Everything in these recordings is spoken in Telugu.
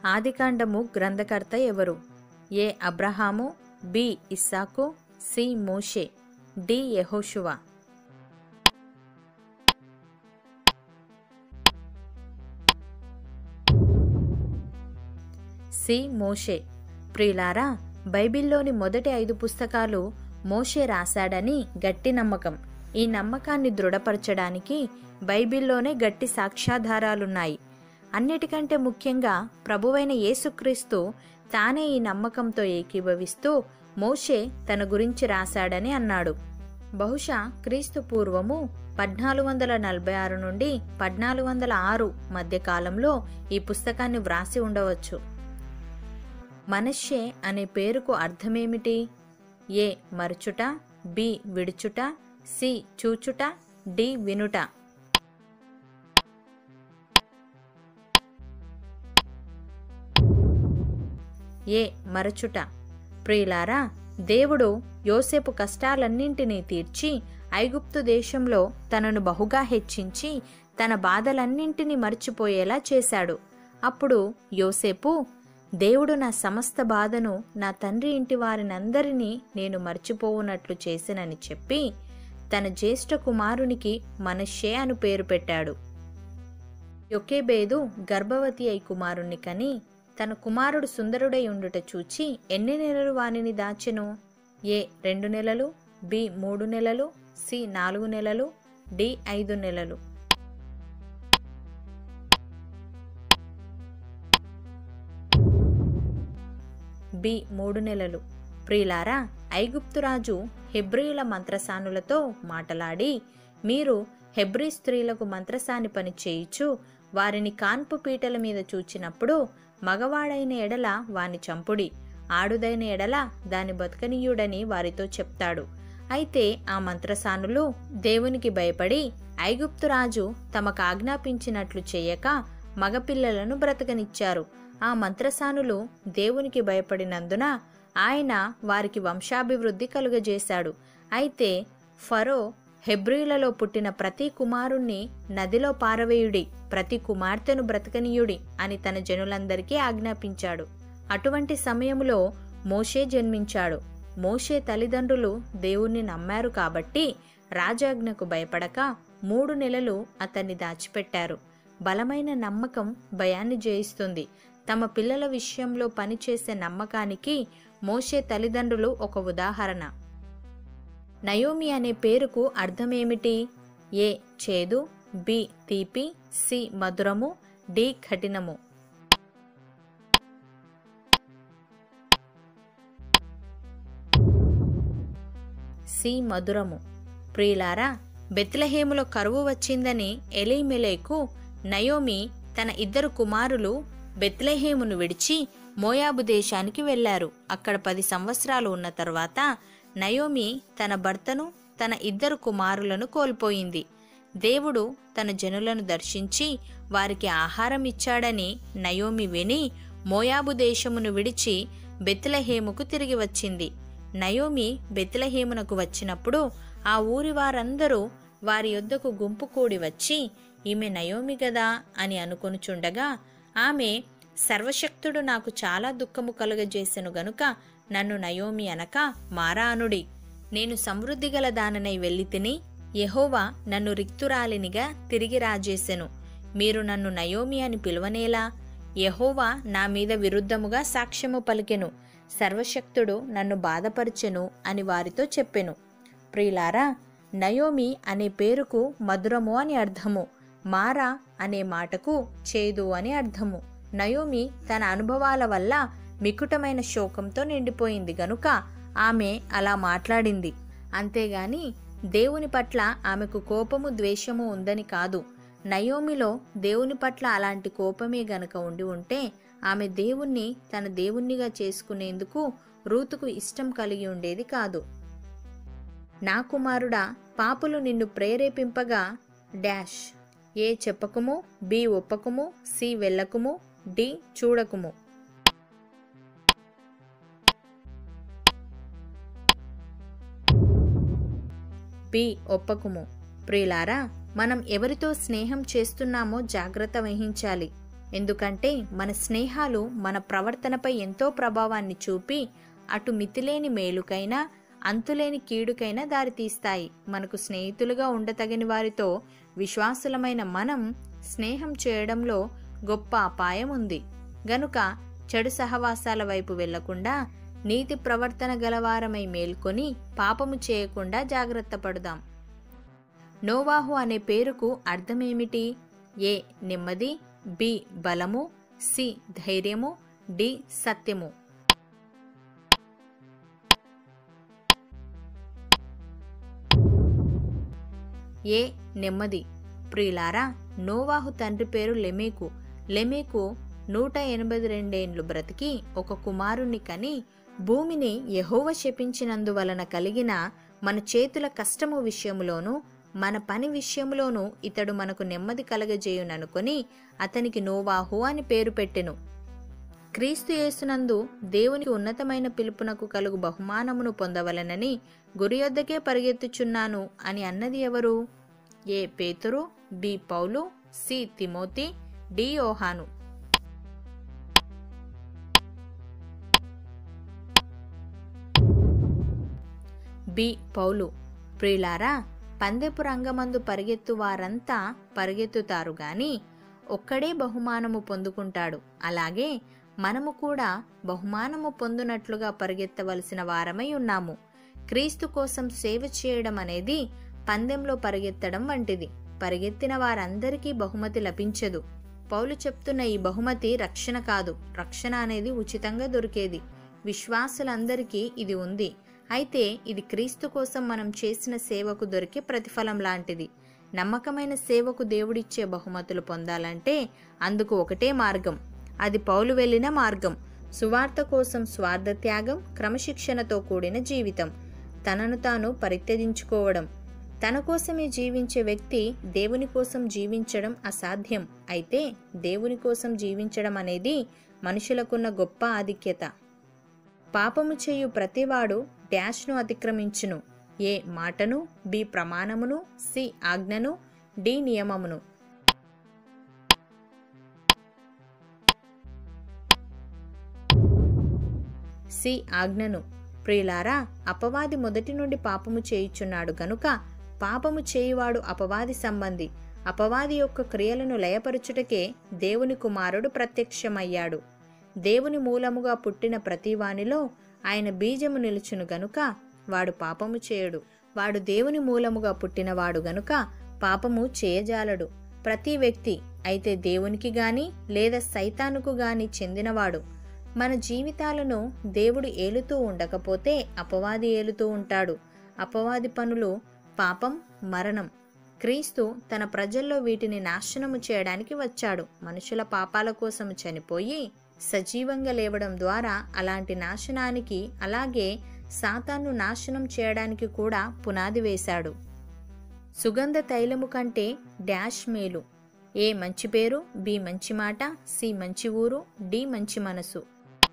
ఆదికాండము గ్రంథకర్త ఎవరు ఏ అబ్రహాము బి ఇస్సాకు సి మోషే డి యెహోషువ సి మోషే ప్రియులారా బైబిల్లోని మొదటి ఐదు పుస్తకాలు మోషే రాశాడని గట్టి నమ్మకం ఈ నమ్మకాన్ని దృఢపరచడానికి బైబిల్లోనే గట్టి సాక్ష్యాధారాలున్నాయి అన్నిటికంటే ముఖ్యంగా ప్రభువైన యేసుక్రీస్తు తానే ఈ నమ్మకంతో ఏకీభవిస్తూ మోషే తన గురించి రాశాడని అన్నాడు బహుశా క్రీస్తు పూర్వము పద్నాలుగు వందల నలభై ఆరు నుండి పద్నాలుగు వందల ఆరు మధ్య కాలంలో ఈ పుస్తకాన్ని వ్రాసి ఉండవచ్చు మనష్యే అనే పేరుకు అర్థమేమిటి ఏ మరచుట బి విడుచుట సి చూచుట డి వినుట ఏ మరచుట ప్రియులారా దేవుడు యోసేపు కష్టాలన్నింటినీ తీర్చి ఐగుప్తు దేశంలో తనను బహుగా హెచ్చించి తన బాధలన్నింటినీ మర్చిపోయేలా చేశాడు అప్పుడు యోసేపు దేవుడు నా సమస్త బాధను నా తండ్రి ఇంటి వారినందరినీ నేను మర్చిపోవునట్లు చేసినని చెప్పి తన జ్యేష్ఠ కుమారునికి మనషే అను పేరు పెట్టాడు యొకేబేదు గర్భవతి అయి కుమారుణ్ణి కని తన కుమారుడు సుందరుడై ఉండుట చూచి ఎన్ని నెలలు వానిని దాచెను ఏ రెండు నెలలు బి మూడు నెలలు సి నాలుగు నెలలు డి ఐదు నెలలు బి మూడు నెలలు ప్రియులారా ఐగుప్తురాజు హెబ్రియుల మంత్రసానులతో మాటలాడి మీరు హెబ్రీ స్త్రీలకు మంత్రసాని పని చేయిచు వారిని కాన్పు పీటల మీద చూచినప్పుడు మగవాడైన ఎడల వాని చంపుడి ఆడుదైన ఎడల దాని బతకనీయుడని వారితో చెప్తాడు అయితే ఆ మంత్రసానులు దేవునికి భయపడి ఐగుప్తురాజు తమకు ఆజ్ఞాపించినట్లు చేయక మగపిల్లలను బ్రతకనిచ్చారు ఆ మంత్రసానులు దేవునికి భయపడినందున ఆయన వారికి వంశాభివృద్ధి కలుగజేశాడు అయితే ఫరో హెబ్రియులలో పుట్టిన ప్రతి కుమారుణ్ణి నదిలో పారవేయుడి ప్రతి కుమార్తెను బ్రతకనీయుడి అని తన జనులందరికీ ఆజ్ఞాపించాడు అటువంటి సమయంలో మోషే జన్మించాడు మోషే తల్లిదండ్రులు దేవుణ్ణి నమ్మారు కాబట్టి రాజాజ్ఞకు భయపడక మూడు నెలలు అతన్ని దాచిపెట్టారు బలమైన నమ్మకం భయాన్ని జయిస్తుంది తమ పిల్లల విషయంలో పనిచేసే నమ్మకానికి మోషే తల్లిదండ్రులు ఒక ఉదాహరణ నయోమి అనే పేరుకు అర్థమేమిటి ఏ చేదు బి తీపి సి మధురము డి కఠినము సి మధురము ప్రియులారా బెత్లహేములో కరువు వచ్చిందని ఎలీమెలేకు నయోమి తన ఇద్దరు కుమారులు బెత్లెహేమును విడిచి మోయాబు దేశానికి వెళ్లారు అక్కడ పది సంవత్సరాలు ఉన్న తర్వాత నయోమి తన భర్తను తన ఇద్దరు కుమారులను కోల్పోయింది దేవుడు తన జనులను దర్శించి వారికి ఆహారం ఇచ్చాడని నయోమి విని మోయాబు దేశమును విడిచి బెత్లహేముకు తిరిగి వచ్చింది నయోమి బెత్లహేమునకు వచ్చినప్పుడు ఆ ఊరి వారందరూ వారి యొద్దకు గుంపు కూడి వచ్చి ఈమె నయోమి గదా అని అనుకొనుచుండగా ఆమె సర్వశక్తుడు నాకు చాలా దుఃఖము కలుగజేసెను గనుక నన్ను నయోమి అనక మారా అనుడి నేను సమృద్ధి గల దాననై వెళ్ళి తిని యెహోవా నన్ను రిక్తురాలినిగా తిరిగి రాజేసెను మీరు నన్ను నయోమి అని పిలువనేలా యెహోవా నా మీద విరుద్ధముగా సాక్ష్యము పలికెను సర్వశక్తుడు నన్ను బాధపరిచెను అని వారితో చెప్పెను ప్రియులారా నయోమి అనే పేరుకు మధురము అని అర్థము మారా అనే మాటకు చేదు అని అర్థము నయోమి తన అనుభవాల వల్ల మికుటమైన శోకంతో నిండిపోయింది గనుక ఆమె అలా మాట్లాడింది అంతేగాని దేవుని పట్ల ఆమెకు కోపము ద్వేషము ఉందని కాదు నయోమిలో దేవుని పట్ల అలాంటి కోపమే గనక ఉండి ఉంటే ఆమె దేవుణ్ణి తన దేవుణ్ణిగా చేసుకునేందుకు రూతుకు ఇష్టం కలిగి ఉండేది కాదు నా కుమారుడా పాపులు నిన్ను ప్రేరేపింపగా డాష్ ఏ చెప్పకుము బి ఒప్పకుము సి వెళ్ళకుము డి చూడకుము బి ఒప్పకుము ప్రియులారా మనం ఎవరితో స్నేహం చేస్తున్నామో జాగ్రత్త వహించాలి ఎందుకంటే మన స్నేహాలు మన ప్రవర్తనపై ఎంతో ప్రభావాన్ని చూపి అటు మితిలేని మేలుకైనా అంతులేని కీడుకైనా దారితీస్తాయి మనకు స్నేహితులుగా ఉండతగిన వారితో విశ్వాసులమైన మనం స్నేహం చేయడంలో గొప్ప అపాయం ఉంది గనుక చెడు సహవాసాల వైపు వెళ్లకుండా నీతి ప్రవర్తన గలవారమై మేల్కొని పాపము చేయకుండా జాగ్రత్త పడుదాం నోవాహు అనే పేరుకు అర్థమేమిటి ఏ నెమ్మది బి బలము సి ధైర్యము డి సత్యము ఏ నెమ్మది ప్రియులారా నోవాహు తండ్రి పేరు లెమేకు లెమేకు నూట ఎనభై రెండేండ్లు బ్రతికి ఒక కుమారుణ్ణి కని భూమిని యహోవ శపించినందువలన కలిగిన మన చేతుల కష్టము విషయములోనూ మన పని విషయములోనూ ఇతడు మనకు నెమ్మది కలగజేయుననుకొని అతనికి నోవాహు అని పేరు పెట్టెను క్రీస్తు యేసునందు దేవునికి ఉన్నతమైన పిలుపునకు కలుగు బహుమానమును పొందవలనని గురియొద్దకే పరిగెత్తుచున్నాను అని అన్నది ఎవరు ఏ పేతురు బి పౌలు సి తిమోతి డి యోహాను బి పౌలు ప్రియులారా పందెపు రంగమందు పరిగెత్తు వారంతా పరిగెత్తుతారు గాని ఒక్కడే బహుమానము పొందుకుంటాడు అలాగే మనము కూడా బహుమానము పొందునట్లుగా పరిగెత్తవలసిన వారమై ఉన్నాము క్రీస్తు కోసం సేవ చేయడం అనేది పందెంలో పరిగెత్తడం వంటిది పరిగెత్తిన వారందరికీ బహుమతి లభించదు పౌలు చెప్తున్న ఈ బహుమతి రక్షణ కాదు రక్షణ అనేది ఉచితంగా దొరికేది విశ్వాసులందరికీ ఇది ఉంది అయితే ఇది క్రీస్తు కోసం మనం చేసిన సేవకు దొరికే ప్రతిఫలం లాంటిది నమ్మకమైన సేవకు దేవుడిచ్చే బహుమతులు పొందాలంటే అందుకు ఒకటే మార్గం అది పౌలు వెళ్ళిన మార్గం సువార్త కోసం స్వార్థ త్యాగం క్రమశిక్షణతో కూడిన జీవితం తనను తాను పరిత్యజించుకోవడం తన కోసమే జీవించే వ్యక్తి దేవుని కోసం జీవించడం అసాధ్యం అయితే దేవుని కోసం జీవించడం అనేది మనుషులకున్న గొప్ప ఆధిక్యత పాపము చేయు ప్రతివాడు డాష్ను అతిక్రమించును ఏ మాటను బి ప్రమాణమును సి ఆజ్ఞను డి నియమమును సి ఆజ్ఞను ప్రియులారా అపవాది మొదటి నుండి పాపము చేయుచున్నాడు గనుక పాపము చేయువాడు అపవాది సంబంధి అపవాది యొక్క క్రియలను లయపరుచుటకే దేవుని కుమారుడు ప్రత్యక్షమయ్యాడు దేవుని మూలముగా పుట్టిన ప్రతివానిలో ఆయన బీజము నిలుచును గనుక వాడు పాపము చేయడు వాడు దేవుని మూలముగా పుట్టినవాడు గనుక పాపము చేయజాలడు ప్రతి వ్యక్తి అయితే దేవునికి గాని లేదా సైతానుకు గాని చెందినవాడు మన జీవితాలను దేవుడు ఏలుతూ ఉండకపోతే అపవాది ఏలుతూ ఉంటాడు అపవాది పనులు పాపం మరణం క్రీస్తు తన ప్రజల్లో వీటిని నాశనము చేయడానికి వచ్చాడు మనుషుల పాపాల కోసం చనిపోయి సజీవంగా లేవడం ద్వారా అలాంటి నాశనానికి అలాగే సాతాను నాశనం చేయడానికి కూడా పునాది వేశాడు సుగంధ తైలము కంటే డాష్ మేలు ఏ మంచి పేరు బి మంచి మాట సి మంచి ఊరు డి మంచి మనసు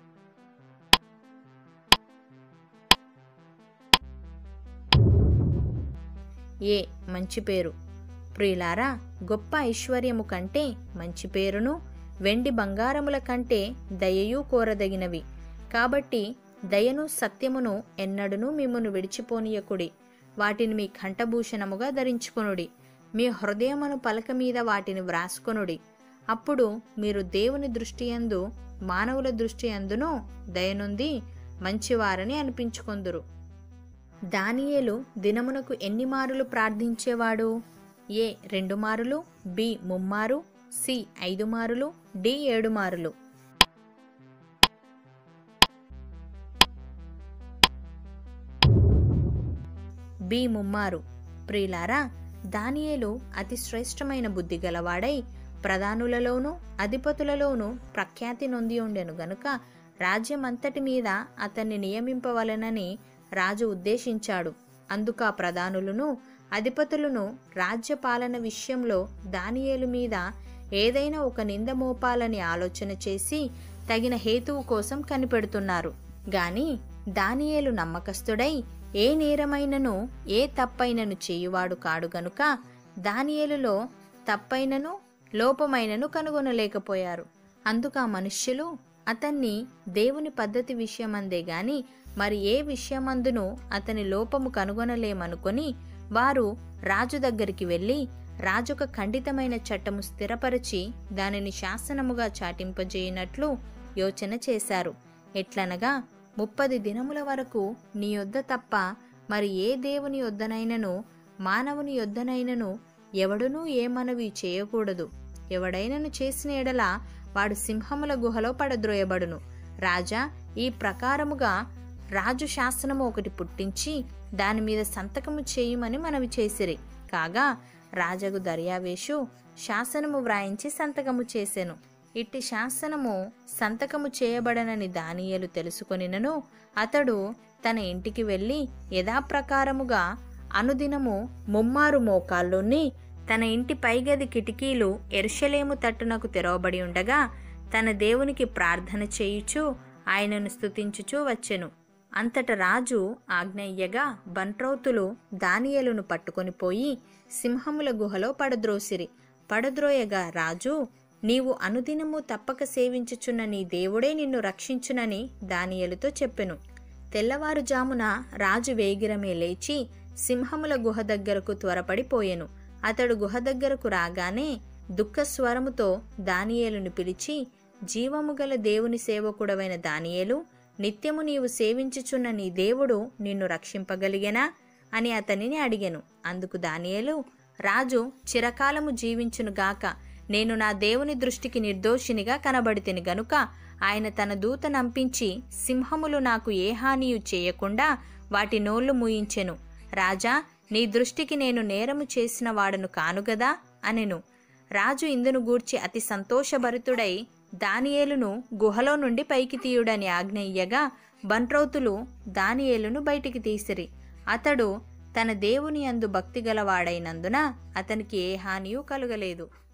ఏ మంచి పేరు ప్రియులారా గొప్ప ఐశ్వర్యము కంటే మంచి పేరును వెండి బంగారముల కంటే దయయు కోరదగినవి కాబట్టి దయను సత్యమును ఎన్నడును మిమ్మును విడిచిపోనీయకుడి వాటిని మీ కంఠభూషణముగా ధరించుకొనుడి మీ హృదయమును పలక మీద వాటిని వ్రాసుకొనుడి అప్పుడు మీరు దేవుని దృష్టి యందు మానవుల దృష్టి యందును దయనుంది మంచివారని అనిపించుకొందురు దానియేలు దినమునకు ఎన్ని మారులు ప్రార్థించేవాడు ఏ రెండు మారులు బి ముమ్మారు సి ఐదు మారులు డి ఏడు మారులు బి ముమ్మారు ప్రియులారా దానియేలు అతి శ్రేష్టమైన బుద్ధి గలవాడై ప్రధానులలోనూ అధిపతులలోనూ ప్రఖ్యాతి నొంది ఉండెను గనుక రాజ్యమంతటి మీద అతన్ని నియమింపవలెనని రాజు ఉద్దేశించాడు అందుక ప్రధానులను అధిపతులను రాజ్యపాలన విషయంలో దానియేలు మీద ఏదైనా ఒక నింద మోపాలని ఆలోచన చేసి తగిన హేతువు కోసం కనిపెడుతున్నారు గాని దానియేలు నమ్మకస్తుడై ఏ నేరమైనను ఏ తప్పైనను చేయువాడు కాడు గనుక దానియేలులో తప్పైనను లోపమైనను కనుగొనలేకపోయారు అందుకు ఆ మనుష్యులు అతన్ని దేవుని పద్ధతి విషయమందే గాని మరి ఏ విషయమందును అతని లోపము కనుగొనలేమనుకొని వారు రాజు దగ్గరికి వెళ్ళి రాజొక ఖండితమైన చట్టము స్థిరపరిచి దానిని శాసనముగా చాటింపజేయనట్లు యోచన చేశారు ఎట్లనగా ముప్పది దినముల వరకు నీ యొద్ద తప్ప మరి ఏ దేవుని యొద్దనైనను మానవుని యొద్దనైనను ఎవడునూ ఏ మనవి చేయకూడదు ఎవడైనను చేసిన ఎడల వాడు సింహముల గుహలో పడద్రోయబడును రాజా ఈ ప్రకారముగా రాజు శాసనము ఒకటి పుట్టించి దాని మీద సంతకము చేయమని మనవి చేసిరి కాగా రాజగు దర్యావేషు శాసనము వ్రాయించి సంతకము చేసెను ఇట్టి శాసనము సంతకము చేయబడనని దానియేలు తెలుసుకొనినను అతడు తన ఇంటికి వెళ్ళి యథాప్రకారముగా అనుదినము ముమ్మారు మోకాల్లోని తన ఇంటి పైగది కిటికీలు ఎరుషలేము తట్టునకు తెరవబడి ఉండగా తన దేవునికి ప్రార్థన చేయుచు ఆయనను స్తుతించుచూ వచ్చెను అంతట రాజు ఆజ్ఞయ్యగా బంట్రౌతులు దానియేలును పట్టుకొని పోయి సింహముల గుహలో పడద్రోసిరి పడద్రోయగా రాజు నీవు అనుదినము తప్పక సేవించుచున్న నీ దేవుడే నిన్ను రక్షించునని దానియేలుతో చెప్పెను తెల్లవారుజామున రాజు వేగిరమే లేచి సింహముల గుహ దగ్గరకు త్వరపడిపోయెను అతడు గుహ దగ్గరకు రాగానే దుఃఖస్వరముతో దానియేలును పిలిచి జీవము గల దేవుని సేవకుడవైన దానియేలు నిత్యము నీవు సేవించుచున్న నీ దేవుడు నిన్ను రక్షింపగలిగెనా అని అతనిని అడిగెను అందుకు దానియేలు రాజు చిరకాలము జీవించునుగాక నేను నా దేవుని దృష్టికి నిర్దోషినిగా కనబడితిని గనుక ఆయన తన దూత నంపించి సింహములు నాకు ఏ హానియు చేయకుండా వాటి నోళ్లు మూయించెను రాజా నీ దృష్టికి నేను నేరము చేసిన వాడను కానుగదా అనెను రాజు ఇందును గూర్చి అతి సంతోషభరితుడై దానియేలును గుహలో నుండి పైకి తీయుడని ఆజ్ఞ ఇయ్యగా బంట్రౌతులు దానియేలును బయటికి తీసిరి అతడు తన దేవుని అందు భక్తి గలవాడైనందున అతనికి ఏ హానియూ కలుగలేదు